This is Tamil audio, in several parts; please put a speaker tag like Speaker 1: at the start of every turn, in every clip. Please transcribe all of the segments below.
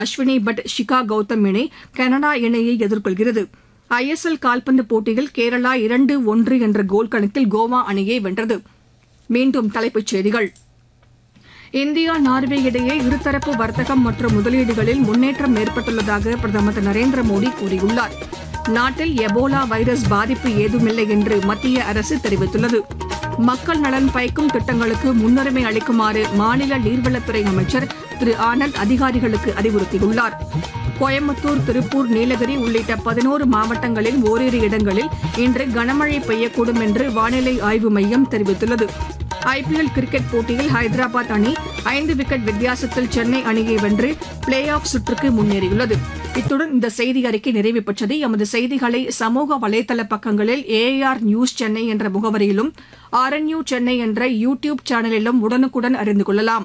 Speaker 1: அஸ்வினி பட் ஷிகா கௌதம் இணை கனடா இணையை எதிர்கொள்கிறது ஐ எஸ் எல் கால்பந்து போட்டியில் கேரளா இரண்டு ஒன்று என்ற கோல் கணக்கில் கோவா அணியை வென்றது மீண்டும் தலைப்புச் செய்திகள் இந்தியா நார்வே இடையே இருதரப்பு வர்த்தகம் மற்றும் முதலீடுகளில் முன்னேற்றம் ஏற்பட்டுள்ளதாக பிரதமர் திரு நரேந்திர மோடி கூறியுள்ளார் நாட்டில் எபோலா வைரஸ் பாதிப்பு ஏதுமில்லை என்று மத்திய அரசு தெரிவித்துள்ளது மக்கள் நலன் பயக்கும் திட்டங்களுக்கு முன்னுரிமை அளிக்குமாறு மாநில நீர்வளத்துறை அமைச்சர் திரு ஆனந்த் அதிகாரிகளுக்கு அறிவுறுத்தியுள்ளார் கோயம்புத்தூர் திருப்பூர் நீலகிரி உள்ளிட்ட பதினோரு மாவட்டங்களில் ஓரிரு இடங்களில் இன்று கனமழை பெய்யக்கூடும் என்று வானிலை ஆய்வு மையம் தெரிவித்துள்ளது ஐபிஎல் கிரிக்கெட் போட்டியில் ஹைதராபாத் அணி ஐந்து விக்கெட் வித்தியாசத்தில் சென்னை அணியை வென்று பிளே ஆஃப் சுற்றுக்கு முன்னேறியுள்ளது இத்துடன் இந்த செய்தி அறிக்கை நிறைவு பெற்றது எமது செய்திகளை சமூக வலைதள பக்கங்களில் ஏஆர் நியூஸ் சென்னை என்ற முகவரியிலும் ஆர்என்யூ சென்னை என்ற யூ டியூப் சேனலிலும் உடனுக்குடன் அறிந்து கொள்ளலாம்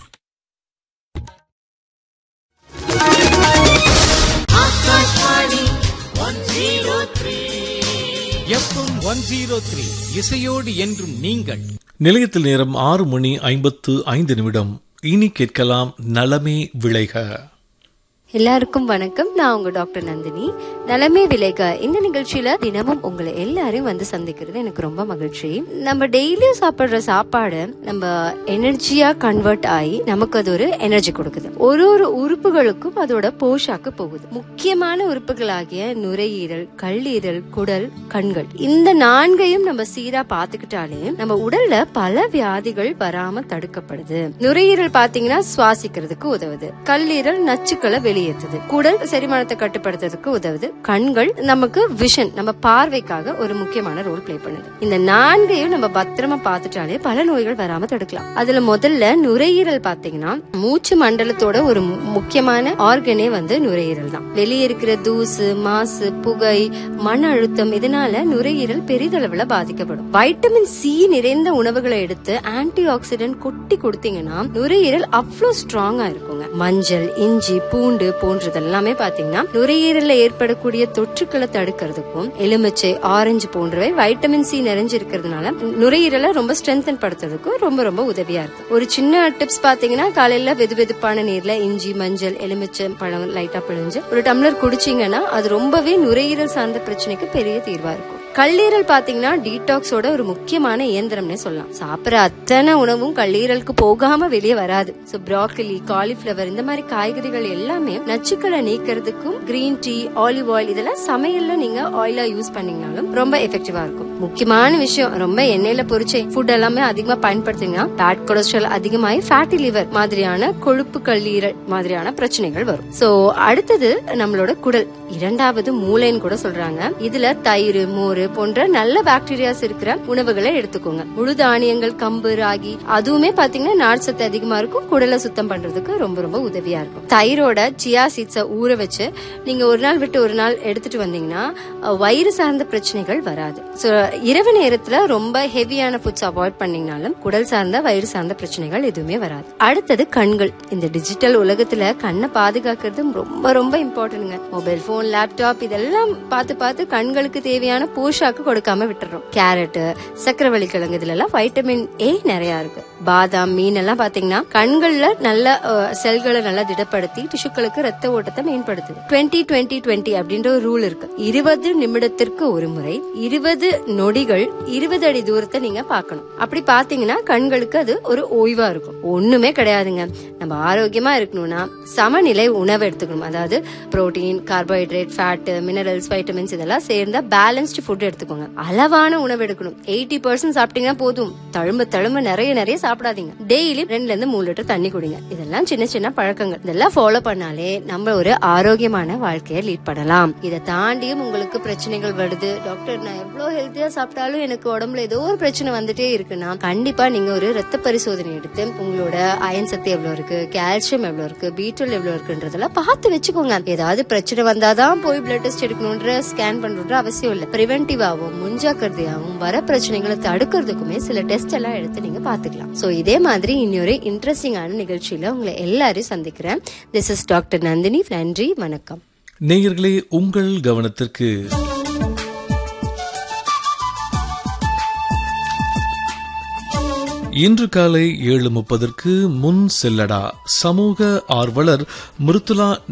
Speaker 2: எஃப்எம் ஒன் ஜீரோ த்ரீ இசையோடு என்றும் நீங்கள்
Speaker 3: நிலையத்தில் நேரம் ஆறு மணி ஐம்பத்து ஐந்து நிமிடம் இனி கேட்கலாம் நலமே விளைக
Speaker 4: எல்லாருக்கும் வணக்கம் நான் உங்க டாக்டர் நந்தினி நலமே விளைக இந்த நிகழ்ச்சியில தினமும் உங்களை எல்லாரையும் வந்து சந்திக்கிறது எனக்கு ரொம்ப மகிழ்ச்சி நம்ம டெய்லியும் சாப்பிடுற சாப்பாடு நம்ம எனர்ஜியா கன்வெர்ட் ஆகி நமக்கு அது ஒரு எனர்ஜி கொடுக்குது ஒரு ஒரு உறுப்புகளுக்கும் அதோட போஷாக்கு போகுது முக்கியமான உறுப்புகளாகிய நுரையீரல் கல்லீரல் குடல் கண்கள் இந்த நான்கையும் நம்ம சீரா பாத்துக்கிட்டாலே நம்ம உடல்ல பல வியாதிகள் வராம தடுக்கப்படுது நுரையீரல் பாத்தீங்கன்னா சுவாசிக்கிறதுக்கு உதவுது கல்லீரல் நச்சுக்களை வெளியேற்றுது குடல் செரிமானத்தை கட்டுப்படுத்துறதுக்கு உதவுது கண்கள் நமக்கு விஷன் நம்ம பார்வைக்காக ஒரு முக்கியமான ரோல் பிளே பண்ணுது இந்த நான்கையும் நம்ம பத்திரமா பார்த்துட்டாலே பல நோய்கள் வராம தடுக்கலாம் அதுல முதல்ல நுரையீரல் பாத்தீங்கன்னா மூச்சு மண்டலத்தோட ஒரு மு- முக்கியமான ஆர்கனே வந்து நுரையீரல் தான் வெளியே இருக்கிற தூசு மாசு புகை மன அழுத்தம் இதனால நுரையீரல் பெரிதளவுல பாதிக்கப்படும் வைட்டமின் சி நிறைந்த உணவுகளை எடுத்து ஆன்டி ஆக்சிடென்ட் கொட்டி கொடுத்தீங்கன்னா நுரையீரல் அவ்வளோ ஸ்ட்ராங்கா இருக்குங்க மஞ்சள் இஞ்சி பூண்டு போன்றது எல்லாமே பாத்தீங்கன்னா நுரையீரல்ல ஏற்படக்கூடிய தொற்றுக்களை தடுக்கிறதுக்கும் எலுமிச்சை ஆரஞ்சு போன்றவை வைட்டமின் சி நிறைஞ்சிருக்கிறதுனால நுரையீரலை ரொம்ப ஸ்ட்ரென்தன் படுத்துறதுக்கும் ரொம்ப ரொம்ப உதவியா இருக்கு ஒரு சின்ன டிப்ஸ் பாத்தீங்கன்னா காலையில வெது வெதுப்பான நீர்ல இஞ்சி மஞ்சள் எலுமிச்சை பழம் லைட்டா பிழிஞ்சு ஒரு டம்ளர் குடிச்சீங்கன்னா அது ரொம்பவே நுரையீரல் சார்ந்த பிரச்சனைக்கு பெரிய தீர்வா இருக்கும் கல்லீரல் பாத்தீங்கன்னா டீடாக்ஸோட ஒரு முக்கியமான இயந்திரம்னே சொல்லலாம் சாப்பிடுற அத்தனை உணவும் கல்லீரலுக்கு போகாம வெளியே வராது சோ ப்ராக்கலி காலிஃபிளவர் இந்த மாதிரி காய்கறிகள் எல்லாமே நச்சுக்களை நீக்கிறதுக்கும் கிரீன் டீ ஆலிவ் ஆயில் இதெல்லாம் சமையல்ல நீங்க ஆயிலா யூஸ் பண்ணீங்கனாலும் ரொம்ப எஃபெக்டிவா இருக்கும் முக்கியமான விஷயம் ரொம்ப எண்ணெயில பொரிச்ச ஃபுட் எல்லாமே அதிகமா பயன்படுத்திங்கன்னா பேட் கொலஸ்ட்ரால் அதிகமாகி ஃபேட்டி லிவர் மாதிரியான கொழுப்பு கல்லீரல் மாதிரியான பிரச்சனைகள் வரும் சோ அடுத்தது நம்மளோட குடல் இரண்டாவது மூளைன்னு கூட சொல்றாங்க இதுல தயிர் மோர் போன்ற நல்ல பாக்டீரியாஸ் இருக்கிற உணவுகளை எடுத்துக்கோங்க முழு தானியங்கள் கம்பு ராகி அதுவுமே பாத்தீங்கன்னா நார்ச்சத்து அதிகமா இருக்கும் குடலை சுத்தம் பண்றதுக்கு ரொம்ப ரொம்ப உதவியா இருக்கும் தயிரோட சியா சீட்ஸ ஊற வச்சு நீங்க ஒரு நாள் விட்டு ஒரு நாள் எடுத்துட்டு வந்தீங்கன்னா அஹ், வயிறு சார்ந்த பிரச்சனைகள் வராது சோ இரவு நேரத்துல ரொம்ப ஹெவியான ஃபுட்ஸ் அவாய்ட் பண்ணீங்கனாலும் குடல் சார்ந்த வயிறு சார்ந்த பிரச்சனைகள் எதுவுமே வராது அடுத்தது கண்கள் இந்த டிஜிட்டல் உலகத்துல கண்ணை பாதுகாக்கிறது ரொம்ப ரொம்ப இம்பார்ட்டன்ட்ங்க மொபைல் போன் லேப்டாப் இதெல்லாம் பார்த்து பார்த்து கண்களுக்கு தேவையான போஷாக்கு கொடுக்காம விட்டுறோம் கேரட் சக்கரவள்ளி கிழங்கு இதுல எல்லாம் வைட்டமின் ஏ நிறைய இருக்கு பாதாம் மீன் எல்லாம் பாத்தீங்கன்னா கண்கள்ல நல்ல அஹ், செல்களை நல்லா திடப்படுத்தி டிஷ்யூக்களுக்கு ரத்த ஓட்டத்தை மேம்படுத்துது டுவெண்ட்டி டுவெண்ட்டி டுவெண்ட்டி அப்படின்ற ஒரு ரூல் இருக்கு இருபது நிமிடத்திற்கு ஒரு முறை இருபது நொடிகள் இருபது அடி தூரத்தை நீங்க பார்க்கணும் அப்படி பாத்தீங்கன்னா கண்களுக்கு அது ஒரு ஓய்வா இருக்கும் ஒண்ணுமே கிடையாதுங்க நம்ம ஆரோக்கியமா இருக்கணும்னா சமநிலை உணவு எடுத்துக்கணும் அதாவது protein carbohydrate fat minerals vitamins இதெல்லாம் சேர்ந்த பேலன்ஸ்டு ஃபுட் எடுத்துக்கோங்க அளவான உணவு எடுக்கணும் எயிட்டி பர்சன்ட் சாப்பிட்டீங்கன்னா போதும் தழும்ப தழும்ப நிறைய நிறைய சாப்பிடாதீங்க டெய்லி ரெண்டுல இருந்து மூணு லிட்டர் தண்ணி குடிங்க இதெல்லாம் சின்ன சின்ன பழக்கங்கள் இதெல்லாம் ஃபாலோ பண்ணாலே நம்ம ஒரு ஆரோக்கியமான வாழ்க்கையை லீட் பண்ணலாம் இதை தாண்டியும் உங்களுக்கு பிரச்சனைகள் வருது டாக்டர் நான் எவ்வளவு ஹெல்த்தியா சாப்பிட்டாலும் எனக்கு உடம்புல ஏதோ ஒரு பிரச்சனை வந்துட்டே இருக்குன்னா கண்டிப்பா நீங்க ஒரு ரத்த பரிசோதனை எடுத்து உங்களோட அயன் சத்து எவ்வளவு இருக்கு கால்சியம் எவ்வளவு இருக்கு பீட்டல் எவ்வளவு இருக்குன்றதெல்லாம் பார்த்து வச்சுக்கோங்க ஏதாவது பிரச்சனை வந்தாதான் போய் பிளட் டெஸ்ட் எடுக்கணும்ன்ற ஸ்கேன் பண்ற அவசியம் இல்ல பிரிவென்டிவாவும் முன்ஜாக்கிரதையாவும் வர பிரச்சனைகளை தடுக்கிறதுக்குமே சில டெஸ்ட் எல்லாம் எடுத்து நீங்க பாத்துக்கலாம் சோ இதே மாதிரி இன்னொரு இன்ட்ரெஸ்டிங்கான நிகழ்ச்சியில உங்களை எல்லாரையும் சந்திக்கிறேன் திஸ் இஸ் டாக்டர் நந்தினி நன்றி வணக்கம்
Speaker 3: நேயர்களே உங்கள் கவனத்திற்கு இன்று காலை ஏழு முப்பதற்கு முன் செல்லடா சமூக ஆர்வலர் மிருத்துலா